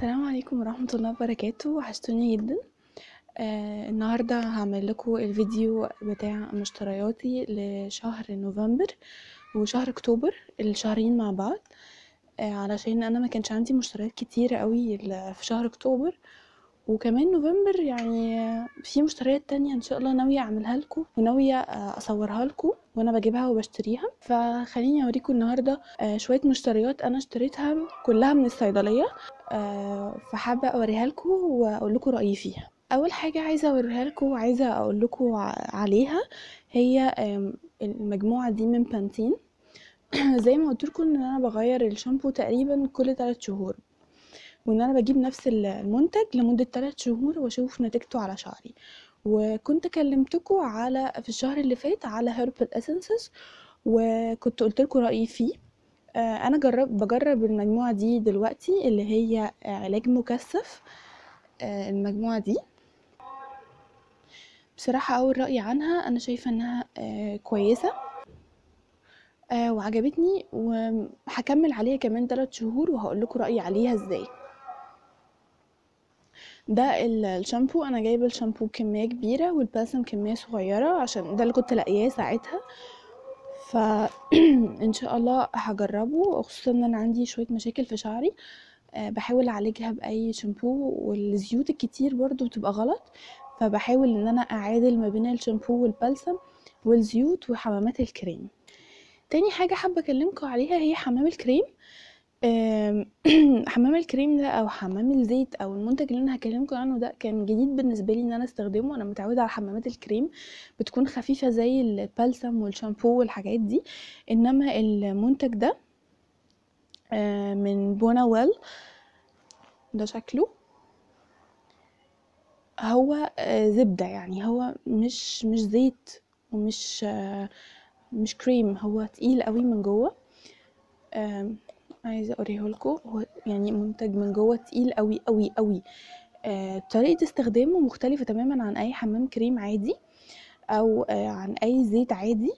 السلام عليكم ورحمة الله وبركاته وحشتوني جدا آه النهاردة هعمل لكم الفيديو بتاع مشترياتي لشهر نوفمبر وشهر اكتوبر الشهرين مع بعض آه علشان انا ما كانش عندي مشتريات كتير قوي ل- في شهر اكتوبر وكمان نوفمبر يعني آه، في مشتريات تانية ان شاء الله ناوية اعملها لكم وناوية آه، اصورها لكم وانا بجيبها وبشتريها فخليني اوريكم النهاردة آه، شوية مشتريات انا اشتريتها كلها من الصيدلية آه، فحابة اوريها لكم واقول لكم رأيي فيها اول حاجة عايزة اوريها لكم وعايزة اقول لكم عليها هي آم، المجموعة دي من بانتين زي ما قلت لكم ان انا بغير الشامبو تقريبا كل 3 شهور وان انا بجيب نفس المنتج لمدة 3 شهور واشوف نتيجته على شعري وكنت كلمتكم على في الشهر اللي فات على هيربل اسنسز وكنت قلت لكم رأيي فيه آه، انا جرب بجرب المجموعة دي دلوقتي اللي هي علاج مكثف آه، المجموعة دي بصراحة اول رأي عنها انا شايفة انها آه، كويسة آه، وعجبتني وهكمل عليها كمان 3 شهور وهقول لكم رأيي عليها ازاي ده ال- الشامبو انا جايبه الشامبو كميه كبيره والبلسم كميه صغيره عشان ده اللي كنت لاقياه ساعتها ف ان شاء الله هجربه خصوصا ان انا عندي شويه مشاكل في شعري آه، بحاول اعالجها باي شامبو والزيوت الكتير برضو بتبقى غلط فبحاول ان انا اعادل ما بين الشامبو والبلسم والزيوت وحمامات الكريم تاني حاجه حابه اكلمكم عليها هي حمام الكريم آم، حمام الكريم ده او حمام الزيت او المنتج اللي انا هكلمكم عنه ده كان جديد بالنسبه لي ان انا استخدمه انا متعوده على حمامات الكريم بتكون خفيفه زي البلسم والشامبو والحاجات دي انما المنتج ده آه، من بونا ويل ده شكله هو آه، زبده يعني هو مش مش زيت ومش آه، مش كريم هو تقيل قوي من جوه آم، عايزه اوريه لكم هو يعني منتج من جوه تقيل قوي قوي قوي آه، طريقه استخدامه مختلفه تماما عن اي حمام كريم عادي او آه، عن اي زيت عادي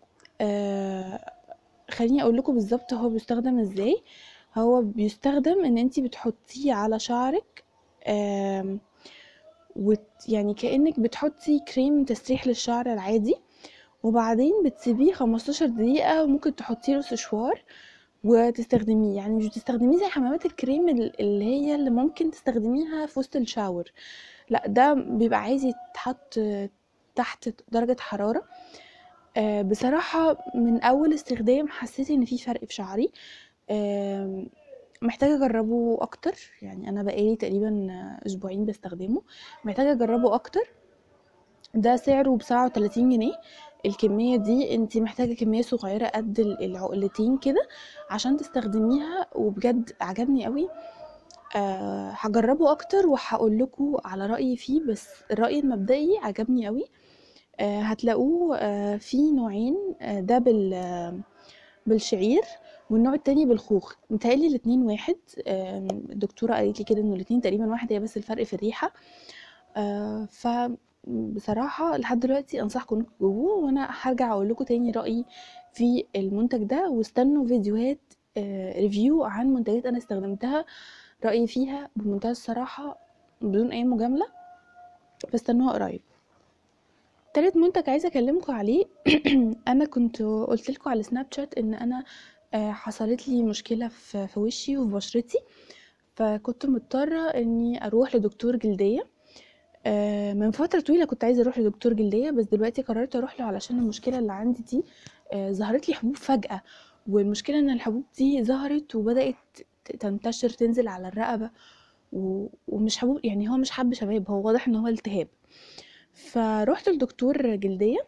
آه، خليني اقول لكم بالظبط هو بيستخدم ازاي هو بيستخدم ان انتي بتحطيه على شعرك آم، وت يعني كأنك بتحطي كريم تسريح للشعر العادي وبعدين بتسيبيه 15 دقيقة وممكن تحطي له سشوار وتستخدميه يعني مش بتستخدميه زي حمامات الكريم ال- اللي هي اللي ممكن تستخدميها في وسط الشاور لا ده بيبقى عايز يتحط تحت درجة حرارة آه، بصراحة من أول استخدام حسيت إن في فرق في شعري آم، محتاجة أجربه أكتر يعني أنا بقالي تقريبا أسبوعين بستخدمه محتاجة أجربه أكتر ده سعره بسبعة وتلاتين جنيه الكمية دي انتي محتاجة كمية صغيرة قد ال- العقلتين كده عشان تستخدميها وبجد عجبني قوي أه هجربه اكتر وهقول لكم على رأيي فيه بس الرأي المبدئي عجبني قوي أه هتلاقوه أه في نوعين أه ده بال آه، بالشعير والنوع التاني بالخوخ متهيألي الاتنين واحد آم، الدكتورة قالت لي كده انه الاتنين تقريبا واحد هي بس الفرق في الريحة آه، فبصراحة لحد دلوقتي انصحكم انكم تجيبوه وانا هرجع اقول لكم تاني رأيي في المنتج ده واستنوا فيديوهات آه، ريفيو عن منتجات انا استخدمتها رأيي فيها بمنتهى الصراحة بدون اي مجاملة فاستنوها قريب تالت منتج عايزة اكلمكم عليه انا كنت قلت لكم على سناب شات ان انا آه، حصلت لي مشكلة في في وشي وفي بشرتي فكنت مضطرة اني اروح لدكتور جلدية آه، من فترة طويلة كنت عايزة اروح لدكتور جلدية بس دلوقتي قررت اروح له علشان المشكلة اللي عندي دي آه، ظهرت لي حبوب فجأة والمشكلة ان الحبوب دي ظهرت وبدأت ت- تنتشر تنزل على الرقبة و- ومش حبوب يعني هو مش حب شباب هو واضح ان هو التهاب فروحت لدكتور جلدية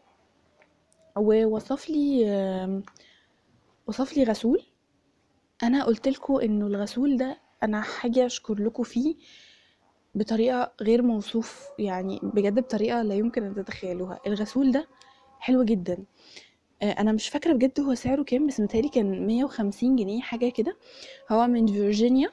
ووصف لي آم، وصف لي غسول انا قلت لكم انه الغسول ده انا حاجه اشكر لكم فيه بطريقه غير موصوف يعني بجد بطريقه لا يمكن ان تتخيلوها الغسول ده حلو جدا آه، انا مش فاكره بجد هو سعره كام بس متهيألي كان 150 جنيه حاجه كده هو من فيرجينيا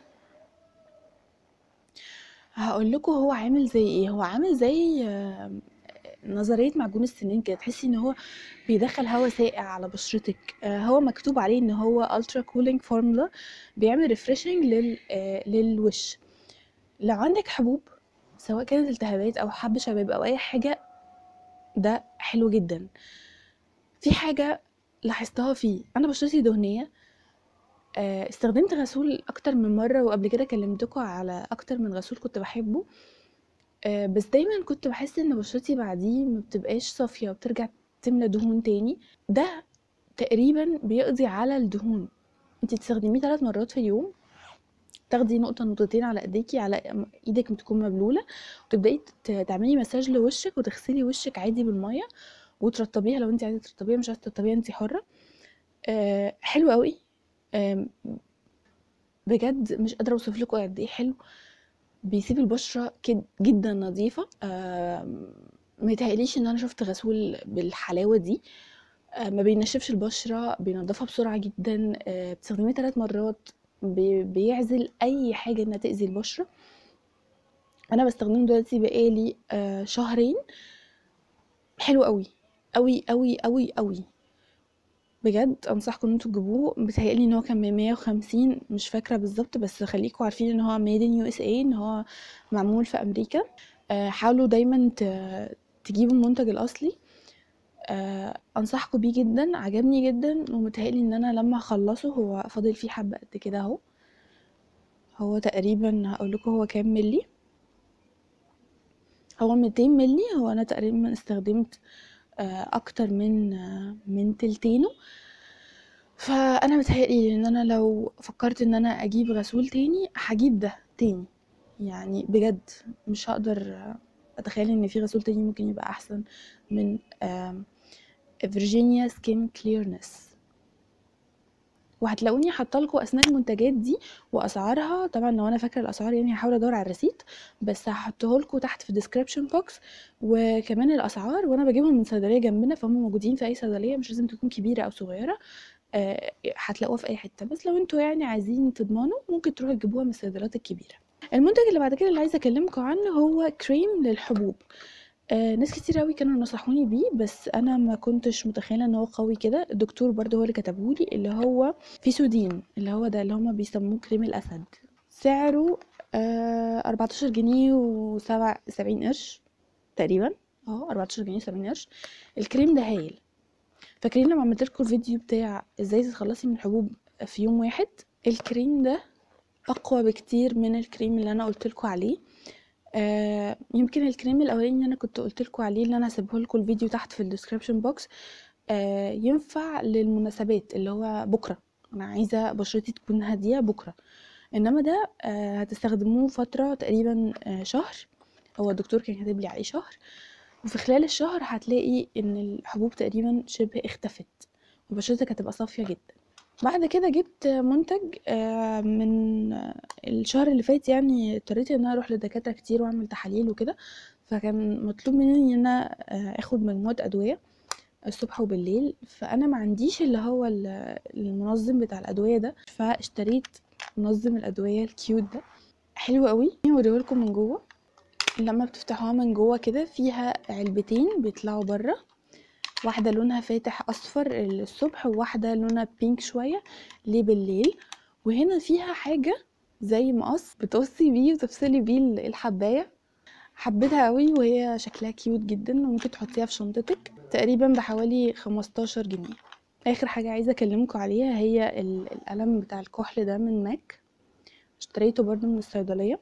هقول لكم هو عامل زي ايه هو عامل زي آه، نظريه معجون السنين كده تحسي ان هو بيدخل هواء ساقع على بشرتك آه، هو مكتوب عليه ان هو الترا كولينج فورمولا بيعمل ريفريشنج لل آه، للوش لو عندك حبوب سواء كانت التهابات او حب شباب او اي حاجه ده حلو جدا في حاجه لاحظتها فيه انا بشرتي دهنيه آه، استخدمت غسول اكتر من مره وقبل كده كلمتكم على اكتر من غسول كنت بحبه آه، بس دايما كنت بحس ان بشرتي بعديه ما بتبقاش صافيه وبترجع تملى دهون تاني ده تقريبا بيقضي على الدهون انت تستخدميه ثلاث مرات في اليوم تاخدي نقطه نقطتين على ايديكي على ايدك تكون مبلوله وتبداي تعملي مساج لوشك وتغسلي وشك عادي بالميه وترطبيها لو انت عايزه ترطبيها مش عايزه ترطبيها انت حره أه حلو قوي أه بجد مش قادره اوصف لكم قد ايه حلو بيسيب البشره كد جدا نظيفه أه متهيأليش ان انا شفت غسول بالحلاوه دي أه ما بينشفش البشره بينضفها بسرعه جدا أه بتستخدميه ثلاث مرات بيعزل اي حاجه انها تاذي البشره انا بستخدمه دلوقتي بقالي آه شهرين حلو قوي قوي قوي قوي قوي بجد انصحكم ان انتوا تجيبوه بتهيألي ان هو كان ب 150 مش فاكره بالظبط بس خليكم عارفين ان هو ميد ان يو اس اي ان هو معمول في امريكا آه حاولوا دايما تجيبوا المنتج الاصلي آه انصحكم بيه جدا عجبني جدا ومتهيألي ان انا لما اخلصه هو فاضل فيه حبه قد كده اهو هو تقريبا هقول لكم هو كام ملي هو 200 ملي هو انا تقريبا استخدمت آه اكتر من آه من تلتينه فانا متهيألي ان انا لو فكرت ان انا اجيب غسول تاني هجيب ده تاني يعني بجد مش هقدر اتخيل ان في غسول تاني ممكن يبقى احسن من فيرجينيا سكين كليرنس وهتلاقوني حاطه لكم اسماء المنتجات دي واسعارها طبعا لو انا فاكره الاسعار يعني هحاول ادور على الريسيت بس هحطه لكم تحت في الديسكربشن بوكس وكمان الاسعار وانا بجيبهم من صيدليه جنبنا فهم موجودين في اي صيدليه مش لازم تكون كبيره او صغيره أه هتلاقوها في اي حته بس لو انتوا يعني عايزين تضمنوا ممكن تروحوا تجيبوها من الصيدليات الكبيره المنتج اللي بعد كده اللي عايزه اكلمكم عنه هو كريم للحبوب آه ناس كتير قوي كانوا نصحوني بيه بس انا ما كنتش متخيله ان هو قوي كده الدكتور برضه هو اللي كتبهولي اللي هو فيسودين اللي هو ده اللي هما بيسموه كريم الاسد سعره آه 14 جنيه وسبع سبعين قرش تقريبا اه 14 جنيه وسبعين قرش الكريم ده هايل فاكرين لما عملت لكم الفيديو بتاع ازاي تتخلصي من الحبوب في يوم واحد الكريم ده اقوى بكتير من الكريم اللي انا قلت لكم عليه آه يمكن الكريم الاولاني اللي انا كنت قلت لكم عليه اللي انا هسيبه لكم الفيديو تحت في الديسكربشن بوكس آه ينفع للمناسبات اللي هو بكره انا عايزه بشرتي تكون هاديه بكره انما ده آه هتستخدموه فتره تقريبا آه شهر هو الدكتور كان كاتب لي عليه شهر وفي خلال الشهر هتلاقي ان الحبوب تقريبا شبه اختفت وبشرتك هتبقى صافيه جدا بعد كده جبت منتج من الشهر اللي فات يعني اضطريت ان انا اروح لدكاتره كتير واعمل تحاليل وكده فكان مطلوب مني ان انا اخد مجموعه ادويه الصبح وبالليل فانا ما عنديش اللي هو المنظم بتاع الادويه ده فاشتريت منظم الادويه الكيوت ده حلو قوي هوريهولكم من جوه لما بتفتحوها من جوه كده فيها علبتين بيطلعوا بره واحده لونها فاتح اصفر الصبح وواحده لونها بينك شويه ليه بالليل وهنا فيها حاجه زي مقص بتقصي بيه وتفصلي بيه الحبايه حبيتها قوي وهي شكلها كيوت جدا وممكن تحطيها في شنطتك تقريبا بحوالي 15 جنيه اخر حاجه عايزه اكلمكم عليها هي القلم بتاع الكحل ده من ماك اشتريته برضو من الصيدليه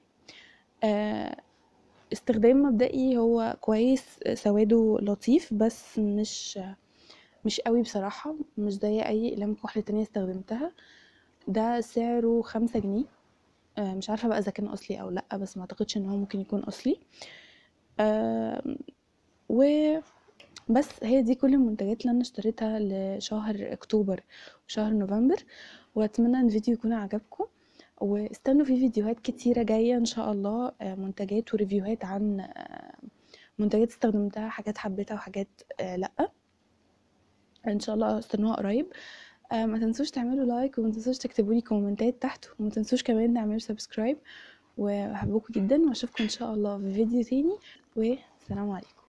آه استخدام مبدئي هو كويس سواده لطيف بس مش مش قوي بصراحة مش زي اي اقلام كحل تانية استخدمتها ده سعره خمسة جنيه مش عارفة بقى اذا كان اصلي او لا بس ما اعتقدش ان هو ممكن يكون اصلي و بس هي دي كل المنتجات اللي انا اشتريتها لشهر اكتوبر وشهر نوفمبر واتمنى ان الفيديو يكون عجبكم واستنوا في فيديوهات كتيرة جاية ان شاء الله منتجات وريفيوهات عن منتجات استخدمتها حاجات حبيتها وحاجات لا ان شاء الله استنوها قريب ما تنسوش تعملوا لايك وما تنسوش تكتبوا لي كومنتات تحت وما تنسوش كمان تعملوا سبسكرايب وبحبكم جدا واشوفكم ان شاء الله في فيديو تاني والسلام عليكم